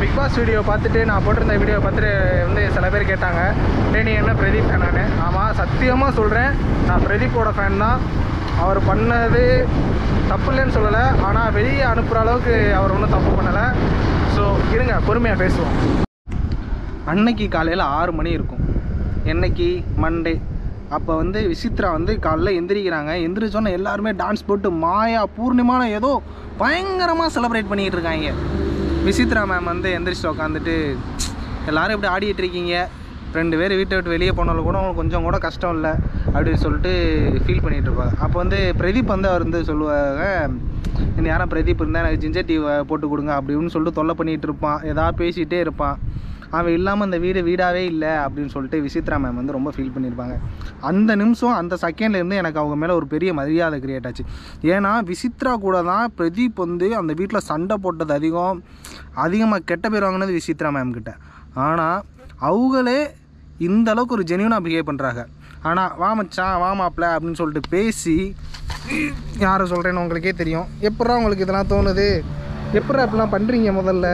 big pass video பார்த்துட்டு நான் போட்டிருந்த வீடியோ பார்த்துட்டு வந்து சில பேர் கேட்டாங்க டேய் நீ என்ன பிரதீப் ஃபேனானு ஆமாம் சத்தியமாக சொல்கிறேன் நான் பிரதீப்போட ஃபேன் தான் அவர் பண்ணது தப்பு இல்லைன்னு சொல்லலை ஆனால் வெளியே அனுப்புகிற அளவுக்கு அவர் ஒன்றும் தப்பு பண்ணலை ஸோ இருங்க பொறுமையாக பேசுவோம் அன்னைக்கு காலையில் ஆறு மணி இருக்கும் என்னைக்கு மண்டே அப்போ வந்து விசித்ரா வந்து காலைல எந்திரிக்கிறாங்க எந்திரிச்சோன்னே எல்லாருமே டான்ஸ் போட்டு மாயா பூர்ணிமான ஏதோ பயங்கரமாக செலிப்ரேட் பண்ணிக்கிட்டு இருக்காங்க விசித்ரா மேம் வந்து எந்திரிச்சு உட்காந்துட்டு எல்லாரும் இப்படி ஆடிட்டு இருக்கீங்க ரெண்டு பேர் வீட்டை விட்டு வெளியே போனாலும் கூட அவங்களுக்கு கொஞ்சம் கூட கஷ்டம் இல்லை அப்படின்னு சொல்லிட்டு ஃபீல் பண்ணிகிட்டு இருப்பாங்க அப்போ வந்து பிரதீப் வந்து அவர் வந்து சொல்லுவாங்க இந்த யாரும் பிரதீப் இருந்தால் எனக்கு ஜிஞ்சர் டீ போட்டு கொடுங்க அப்படின்னு சொல்லிட்டு தொல்லை பண்ணிகிட்டு இருப்பான் ஏதாவது பேசிகிட்டே இருப்பான் அவன் இல்லாமல் அந்த வீடு வீடாகவே இல்லை அப்படின்னு சொல்லிட்டு விசித்ரா மேம் வந்து ரொம்ப ஃபீல் பண்ணியிருப்பாங்க அந்த நிமிஷம் அந்த செகண்ட்லேருந்து எனக்கு அவங்க மேலே ஒரு பெரிய மரியாதை கிரியேட் ஆச்சு ஏன்னா விசித்ரா கூட தான் பிரதீப் வந்து அந்த வீட்டில் சண்டை போட்டது அதிகம் அதிகமாக கெட்ட பேர் வாங்கினது விசித்ரா மேம் கிட்ட ஆனால் அவங்களே இந்த அளவுக்கு ஒரு ஜென்யூனாக பிஹேவ் பண்ணுறாங்க ஆனால் வா மச்சான் வா மாப்ள அப்படின்னு சொல்லிட்டு பேசி யாரை சொல்கிறேன்னு உங்களுக்கே தெரியும் எப்பட்றா உங்களுக்கு இதெல்லாம் தோணுது எப்பட்றா இப்படிலாம் பண்ணுறீங்க முதல்ல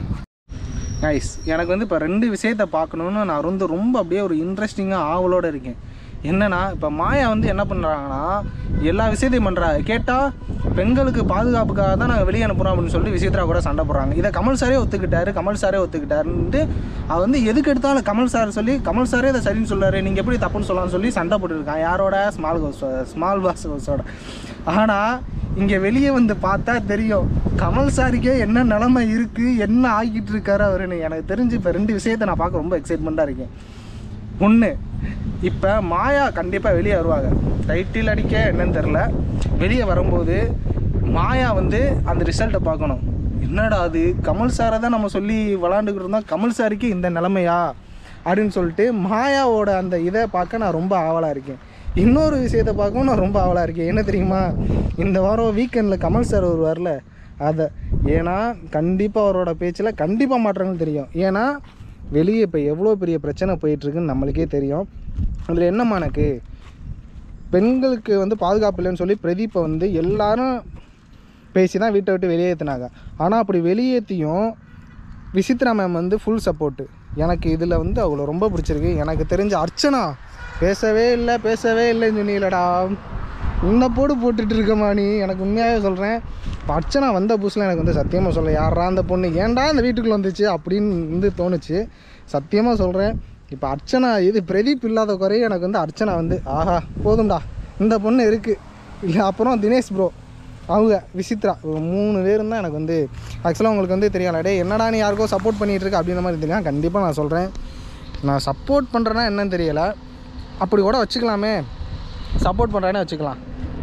கைஸ் எனக்கு வந்து இப்போ ரெண்டு விஷயத்தை பார்க்கணுன்னு நான் வந்து ரொம்ப அப்படியே ஒரு இன்ட்ரெஸ்டிங்காக ஆவலோடு இருக்கேன் என்னன்னா இப்போ மாயா வந்து என்ன பண்ணுறாங்கன்னா எல்லா விஷயத்தையும் பண்ணுறாங்க கேட்டால் பெண்களுக்கு பாதுகாப்புக்காக தான் நாங்கள் வெளியே அனுப்புகிறோம் அப்படின்னு சொல்லிட்டு விசித்ரா கூட சண்டை போடுறாங்க இதை கமல் சாரே ஒத்துக்கிட்டாரு கமல் சாரே ஒத்துக்கிட்டாருன்ட்டு அது வந்து எதுக்கு எடுத்தாலும் கமல் சார் சொல்லி கமல் சாரே இதை சரின்னு சொல்றாரு நீங்கள் எப்படி தப்புன்னு சொல்லலாம்னு சொல்லி சண்டை போட்டுருக்கான் யாரோட ஸ்மால் ஹவுஸ் ஸ்மால் பாஸ் ஹவுஸோட ஆனால் இங்கே வெளியே வந்து பார்த்தா தெரியும் கமல் சாருக்கே என்ன நிலமை இருக்குது என்ன ஆகிட்டு இருக்காரு அவருன்னு எனக்கு தெரிஞ்சு இப்போ ரெண்டு விஷயத்தை நான் பார்க்க ரொம்ப எக்ஸைட்மெண்ட்டாக இருக்கேன் ஒன்று இப்போ மாயா கண்டிப்பாக வெளியே வருவாங்க டைட்டில் அடிக்க என்னன்னு தெரில வெளியே வரும்போது மாயா வந்து அந்த ரிசல்ட்டை பார்க்கணும் என்னடா அது கமல் சாரை தான் நம்ம சொல்லி விளாண்டுக்கிட்டு இருந்தோம் கமல் சாருக்கு இந்த நிலமையா அப்படின்னு சொல்லிட்டு மாயாவோட அந்த இதை பார்க்க நான் ரொம்ப ஆவலாக இருக்கேன் இன்னொரு விஷயத்தை பார்க்கவும் நான் ரொம்ப ஆவலாக இருக்கேன் என்ன தெரியுமா இந்த வாரம் வீக்கெண்டில் கமல் சார் வருவார்ல அதை ஏன்னா கண்டிப்பாக அவரோட பேச்சில் கண்டிப்பாக மாற்றங்கள் தெரியும் ஏன்னா வெளியே இப்போ எவ்வளோ பெரிய பிரச்சனை போயிட்டுருக்குன்னு நம்மளுக்கே தெரியும் அதில் என்னம்மா எனக்கு பெண்களுக்கு வந்து பாதுகாப்பு இல்லைன்னு சொல்லி பிரதீப்பை வந்து எல்லாரும் பேசி தான் வீட்டை விட்டு வெளியேற்றினாங்க ஆனால் அப்படி வெளியேற்றியும் விசித்ரா மேம் வந்து ஃபுல் சப்போர்ட்டு எனக்கு இதில் வந்து அவ்வளோ ரொம்ப பிடிச்சிருக்கு எனக்கு தெரிஞ்ச அர்ச்சனா பேசவே இல்லை பேசவே இல்லைன்னு சொன்னீங்களடா உன்னை போடு போட்டுட்டு இருக்கமா நீ எனக்கு உண்மையாகவே சொல்கிறேன் இப்போ அர்ச்சனா வந்த புதுசில் எனக்கு வந்து சத்தியமாக சொல்ல யாரா அந்த பொண்ணு ஏன்டா அந்த வீட்டுக்குள்ளே வந்துச்சு அப்படின்னு வந்து தோணுச்சு சத்தியமாக சொல்கிறேன் இப்போ அர்ச்சனா இது பிரதீப் இல்லாத குறைய எனக்கு வந்து அர்ச்சனா வந்து ஆஹா போதும்டா இந்த பொண்ணு இருக்குது இல்லை அப்புறம் தினேஷ் ப்ரோ அவங்க விசித்ரா ஒரு மூணு பேரும் தான் எனக்கு வந்து ஆக்சுவலாக உங்களுக்கு வந்து தெரியல டே என்னடா நீ யாருக்கோ சப்போர்ட் பண்ணிகிட்டு இருக்க அப்படின்ற மாதிரி தெரியும் கண்டிப்பாக நான் சொல்கிறேன் நான் சப்போர்ட் பண்ணுறேன்னா என்னன்னு தெரியலை அப்படி கூட வச்சுக்கலாமே சப்போர்ட் பண்ணுறேன்னு வச்சுக்கலாம்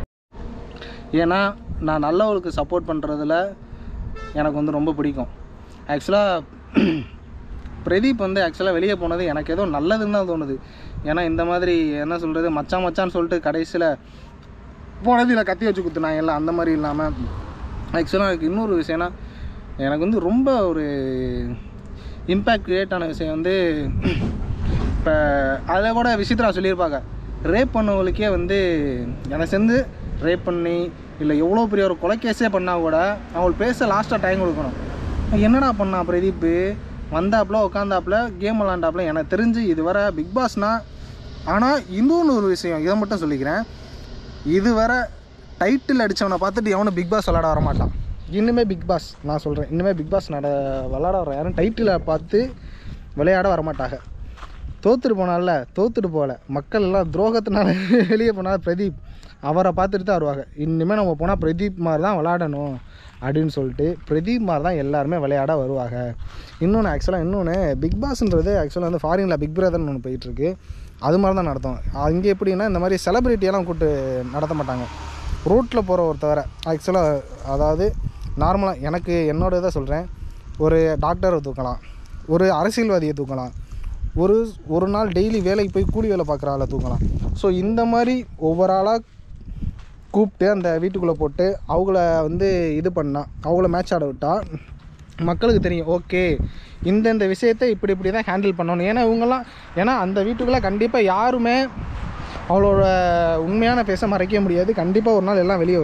ஏன்னா நான் நல்லவங்களுக்கு சப்போர்ட் பண்ணுறதுல எனக்கு வந்து ரொம்ப பிடிக்கும் ஆக்சுவலாக பிரதீப் வந்து ஆக்சுவலாக வெளியே போனது எனக்கு ஏதோ நல்லதுன்னு தான் தோணுது ஏன்னா இந்த மாதிரி என்ன சொல்கிறது மச்சான் மச்சான்னு சொல்லிட்டு கடைசியில் போனதில் கத்தி வச்சு குத்துனாங்க எல்லாம் அந்த மாதிரி இல்லாமல் ஆக்சுவலாக எனக்கு இன்னொரு விஷயம்னா எனக்கு வந்து ரொம்ப ஒரு இம்பேக்ட் கிரியேட் ஆன விஷயம் வந்து இப்போ அதை கூட விசித்ரா சொல்லியிருப்பாங்க ரேப் பண்ணவங்களுக்கே வந்து எனக்கு சேர்ந்து ரேப் பண்ணி இல்லை எவ்வளோ பெரிய ஒரு கொலைக்கேஸே பண்ணால் கூட அவங்களுக்கு பேச லாஸ்ட்டாக டைம் கொடுக்கணும் என்னடா பண்ணா பிரதீப்பு வந்தாப்புல உட்காந்தாப்புல கேம் விளாண்டாப்புல எனக்கு தெரிஞ்சு இதுவரை பிக் பாஸ்னால் ஆனால் இன்னொன்று ஒரு விஷயம் இதை மட்டும் சொல்லிக்கிறேன் இதுவரை டைட்டில் அடித்தவனை பார்த்துட்டு எவனும் பிக் பாஸ் விளாட வர மாட்டான் இன்னுமே பிக் பாஸ் நான் சொல்கிறேன் இன்னுமே பிக் பாஸ் நட விளாட வர யாரும் டைட்டிலை பார்த்து விளையாட வர மாட்டாங்க தோத்துட்டு போனால தோத்துட்டு போகல மக்கள் எல்லாம் துரோகத்தினால வெளியே போனால் பிரதீப் அவரை பார்த்துட்டு தான் வருவாங்க இனிமேல் நம்ம போனால் பிரதீப் மாதிரி தான் விளாடணும் அப்படின்னு சொல்லிட்டு பிரதீப் மாதிரி தான் எல்லாருமே விளையாட வருவாங்க இன்னொன்று ஆக்சுவலாக இன்னொன்று பிக் பாஸ்ன்றது ஆக்சுவலாக வந்து ஃபாரினில் பிக் பிரதர்னு ஒன்று போயிட்டுருக்கு அது மாதிரி தான் நடத்தும் அங்கே எப்படின்னா இந்த மாதிரி செலிப்ரிட்டியெல்லாம் கூப்பிட்டு நடத்த மாட்டாங்க ரோட்டில் போகிற ஒருத்தவரை ஆக்சுவலாக அதாவது நார்மலாக எனக்கு என்னோட இதை சொல்கிறேன் ஒரு டாக்டரை தூக்கலாம் ஒரு அரசியல்வாதியை தூக்கலாம் ஒரு ஒரு நாள் டெய்லி வேலைக்கு போய் கூலி வேலை பார்க்குற ஆளை தூக்கலாம் ஸோ இந்த மாதிரி ஒவ்வொரு ஆளாக கூப்பிட்டு அந்த வீட்டுக்குள்ளே போட்டு அவங்கள வந்து இது பண்ணால் அவங்கள மேட்ச் ஆட விட்டால் மக்களுக்கு தெரியும் ஓகே இந்தந்த விஷயத்தை இப்படி இப்படி தான் ஹேண்டில் பண்ணணும் ஏன்னா இவங்கெல்லாம் ஏன்னா அந்த வீட்டுக்குள்ளே கண்டிப்பாக யாருமே அவளோட உண்மையான பேச மறைக்க முடியாது கண்டிப்பாக ஒரு நாள் எல்லாம் வெளியே வரும்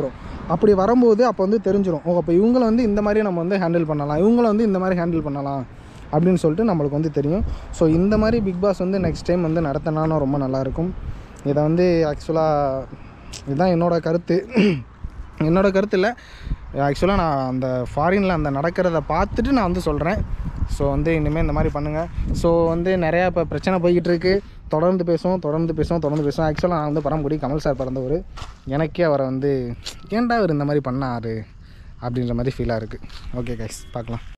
அப்படி வரும்போது அப்போ வந்து தெரிஞ்சிடும் ஓ அப்போ இவங்கள வந்து இந்த மாதிரி நம்ம வந்து ஹேண்டில் பண்ணலாம் இவங்கள வந்து இந்த மாதிரி ஹேண்டில் பண்ணலாம் அப்படின்னு சொல்லிட்டு நம்மளுக்கு வந்து தெரியும் ஸோ இந்த மாதிரி பிக் பாஸ் வந்து நெக்ஸ்ட் டைம் வந்து நடத்தினாலும் ரொம்ப நல்லாயிருக்கும் இதை வந்து ஆக்சுவலாக இதுதான் என்னோடய கருத்து என்னோடய கருத்து இல்லை ஆக்சுவலாக நான் அந்த ஃபாரினில் அந்த நடக்கிறத பார்த்துட்டு நான் வந்து சொல்கிறேன் ஸோ வந்து இனிமேல் இந்த மாதிரி பண்ணுங்கள் ஸோ வந்து நிறையா இப்போ பிரச்சனை போய்கிட்டு இருக்கு தொடர்ந்து பேசுவோம் தொடர்ந்து பேசுவோம் தொடர்ந்து பேசுவோம் ஆக்சுவலாக நான் வந்து பரம்புடி கமல் சார் பிறந்தவர் எனக்கே அவரை வந்து ஏன்டா அவர் இந்த மாதிரி பண்ணாரு அப்படின்ற மாதிரி ஃபீலாக இருக்குது ஓகே கைஸ் பார்க்கலாம்